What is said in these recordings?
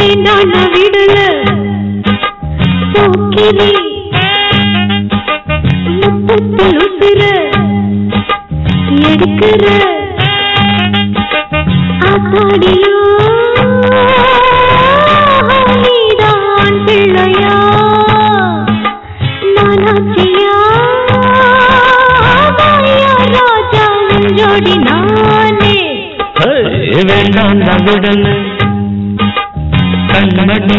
வேண்டாம் நான் விடல போக்கிரி முத்தத்தில் உசுர எடுக்கிற ஆத்தாடியோ நீதான் பிள்ளையா நானாச்சியா வாயா ராஜா உன் ஜோடி நானே ஹே, வேண்டாம் நான் விடல கண்மணி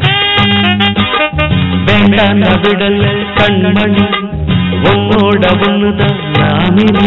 வேண்டாம் நான் விடல கண்மணி உன்னோட ஒண்ணுதான் நாமினி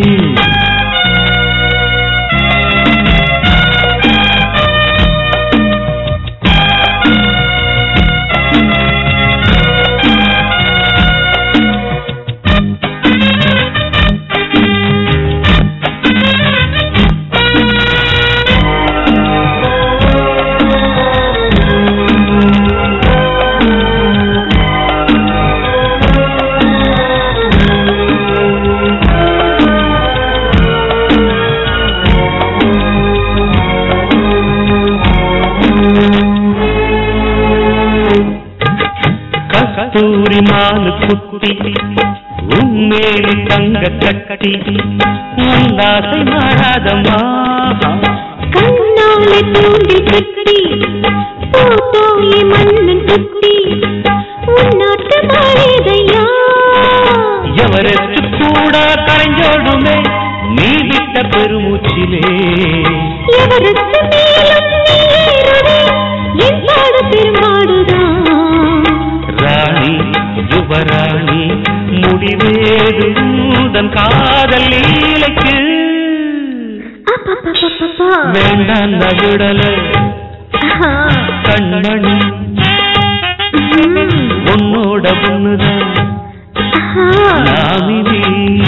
கஸ்தூரி மாலு குட்டி உண்மேலி தங்க கட்டி உண்டாசை மாறாதம்மா கண்ணாலே தூண்டி கட்டி பூத்தோலி மன்னன் கட்டி உன்னாட்டு மாறேதையா எவரத்து கூட கரைஞ்சோடுமே நீ விட்ட பெருமூச்சிலே எவருக்கு மேலும் நீருடே என் பாடு பெருமாடுதான் ராணி யுவராணி முடிவேது தன் காதல் லீலைக்கு அப்பப்பப்பப்பப்பா. வேண்டாம் நகுடல ஆஹா. கண்மணி ம். உன்னோட பொண்ணுதான் ஆஹா. நாமினி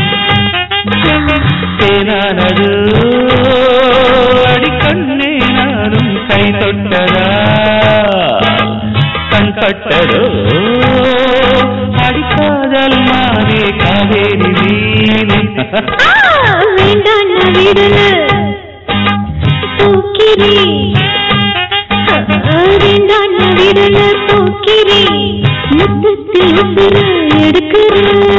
தேனானது அடி கண்ணே நானும் கை தொட்டதா கண் பட்டதோ அடிக்காதல் மாறே காவேரி நீலி ஆ, வேண்டாம் நான் விடல போக்கிரி ஆ, வேண்டாம் நான் விடல போக்கிரி முத்தத்தில் உசுர எடுக்கிற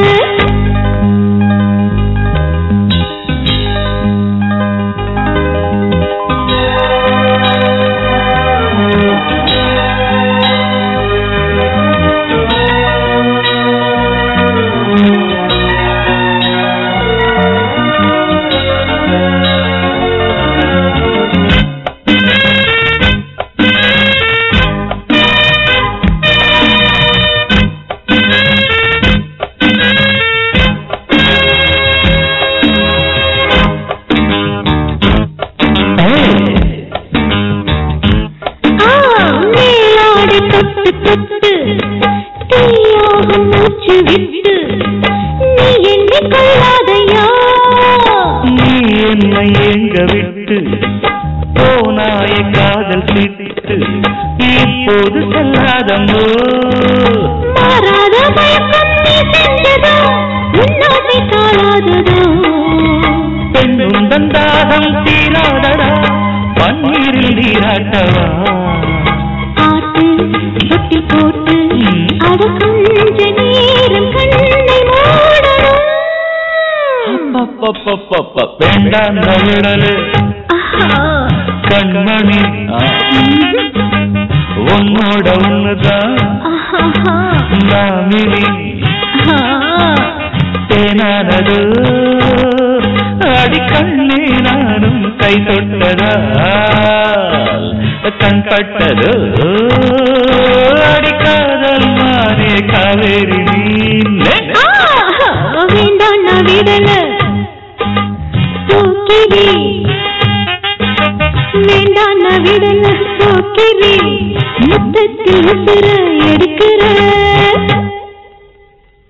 ஆ, மேலாடை தொட்டு தொட்டு தீயாக மூச்சு விட்டு நீ என்னை கொள்ளாதையா நீ என்னை எங்க விட்டு போனாய காதல் சிட்டு இப்போது செல்லாதம்மோ மாறாத மயக்கம் நீ செஞ்சதோ உன்னாசை தாழாததோ பெண்ணுந்தன் தாகம் தீராதடா பன்னீரில் நீராட்டவா ஆட்டு தொட்டி போட்டு அட கொஞ்ச நேரம் கண்ணை மூடணும் அப்பப்பப்பப்பப்ப, வேண்டாம் விடலு ஆஹா. கண்மணி ஆ, உன்னோட ஒண்ணுதான் ஆஹா. நாமினி ஆஹா. தேனானது அடி கண்ணே நானும் கை தொட்டதா கண் பட்டது அடி காதல் மாறே காவேரி நீலே ஆஹா. வேண்டாம் நான் விடல போக்கிரி வேண்டாம் நான் விடல போக்கிரி முத்தத்தில் உசுர எடுக்கிற